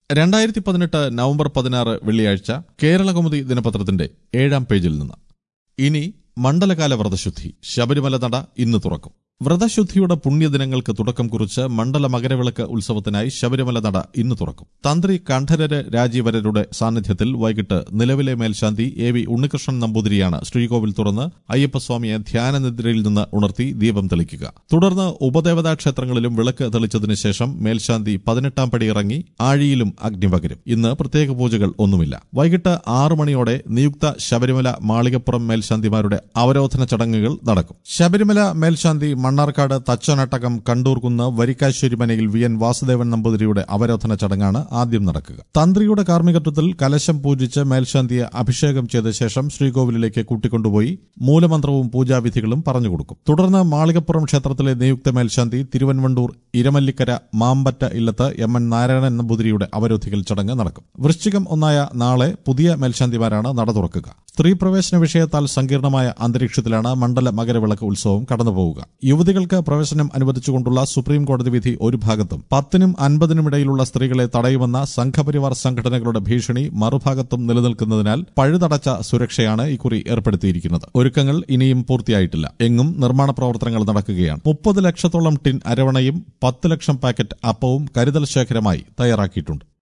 രണ്ടായിരത്തി പതിനെട്ട് നവംബർ പതിനാറ് വെള്ളിയാഴ്ച കേരളകൗമുദി ദിനപത്രത്തിന്റെ ഏഴാം പേജിൽ നിന്ന് ഇനി മണ്ഡലകാല വ്രതശുദ്ധി ശബരിമല നട ഇന്ന് തുറക്കും വ്രതശുദ്ധിയുടെ പുണ്യദിനങ്ങൾക്ക് തുടക്കം കുറിച്ച് മണ്ഡല മകരവിളക്ക് ഉത്സവത്തിനായി ശബരിമല നട ഇന്ന് തുറക്കും തന്ത്രി കണ്ഠരര് രാജീവരരുടെ സാന്നിധ്യത്തിൽ വൈകിട്ട് നിലവിലെ മേൽശാന്തി എ വി ഉണ്ണികൃഷ്ണൻ നമ്പൂതിരിയാണ് ശ്രീകോവിൽ തുറന്ന് അയ്യപ്പസ്വാമിയെ ധ്യാനനിദ്രയിൽ നിന്ന് ഉണർത്തി ദീപം തെളിക്കുക തുടർന്ന് ഉപദേവതാ ക്ഷേത്രങ്ങളിലും വിളക്ക് തെളിച്ചതിനു ശേഷം മേൽശാന്തി പതിനെട്ടാം പടി ഇറങ്ങി ആഴിയിലും അഗ്നി പകരും ഇന്ന് പ്രത്യേക പൂജകൾ ഒന്നുമില്ല വൈകിട്ട് ആറു മണിയോടെ നിയുക്ത ശബരിമല മാളികപ്പുറം മേൽശാന്തിമാരുടെ അവരോധന ചടങ്ങുകൾ നടക്കും ശബരിമല മേൽശാന്തി മണ്ണാർക്കാട് തച്ചനട്ടകം കണ്ടൂർകുന്ന് വരിക്കാശ്ശേരി മനയിൽ വി എൻ വാസുദേവൻ നമ്പൂതിരിയുടെ അവരോധന ചടങ്ങാണ് ആദ്യം നടക്കുക തന്ത്രിയുടെ കാർമ്മികത്വത്തിൽ കലശം പൂജിച്ച് മേൽശാന്തിയെ അഭിഷേകം ചെയ്ത ശേഷം ശ്രീകോവിലിലേക്ക് കൂട്ടിക്കൊണ്ടുപോയി മൂലമന്ത്രവും പൂജാവിധികളും പറഞ്ഞുകൊടുക്കും തുടർന്ന് മാളികപ്പുറം ക്ഷേത്രത്തിലെ നിയുക്ത മേൽശാന്തി തിരുവൻവണ്ടൂർ ഇരമല്ലിക്കര മാമ്പറ്റ ഇല്ലത്ത് എം എൻ നാരായണൻ നമ്പൂതിരിയുടെ അവരോധിക്കൽ ചടങ്ങ് നടക്കും വൃശ്ചികം ഒന്നായ നാളെ പുതിയ മേൽശാന്തിമാരാണ് നട തുറക്കുക സ്ത്രീ പ്രവേശന വിഷയത്താൽ സങ്കീർണമായ അന്തരീക്ഷത്തിലാണ് മണ്ഡല മകരവിളക്ക് ഉത്സവം കടന്നുപോവുക യുവതികൾക്ക് പ്രവേശനം അനുവദിച്ചുകൊണ്ടുള്ള സുപ്രീം കോടതി വിധി ഒരു ഭാഗത്തും പത്തിനും അൻപതിനും ഇടയിലുള്ള സ്ത്രീകളെ തടയുമെന്ന സംഘപരിവാർ സംഘടനകളുടെ ഭീഷണി മറുഭാഗത്തും നിലനിൽക്കുന്നതിനാൽ പഴുതടച്ച സുരക്ഷയാണ് ഇക്കുറി ഏർപ്പെടുത്തിയിരിക്കുന്നത് ഒരുക്കങ്ങൾ ഇനിയും പൂർത്തിയായിട്ടില്ല എങ്ങും നിർമ്മാണ പ്രവർത്തനങ്ങൾ നടക്കുകയാണ് മുപ്പത് ലക്ഷത്തോളം ടിൻ അരവണയും പത്ത് ലക്ഷം പാക്കറ്റ് അപ്പവും കരുതൽ ശേഖരമായി തയ്യാറാക്കിയിട്ടുണ്ട്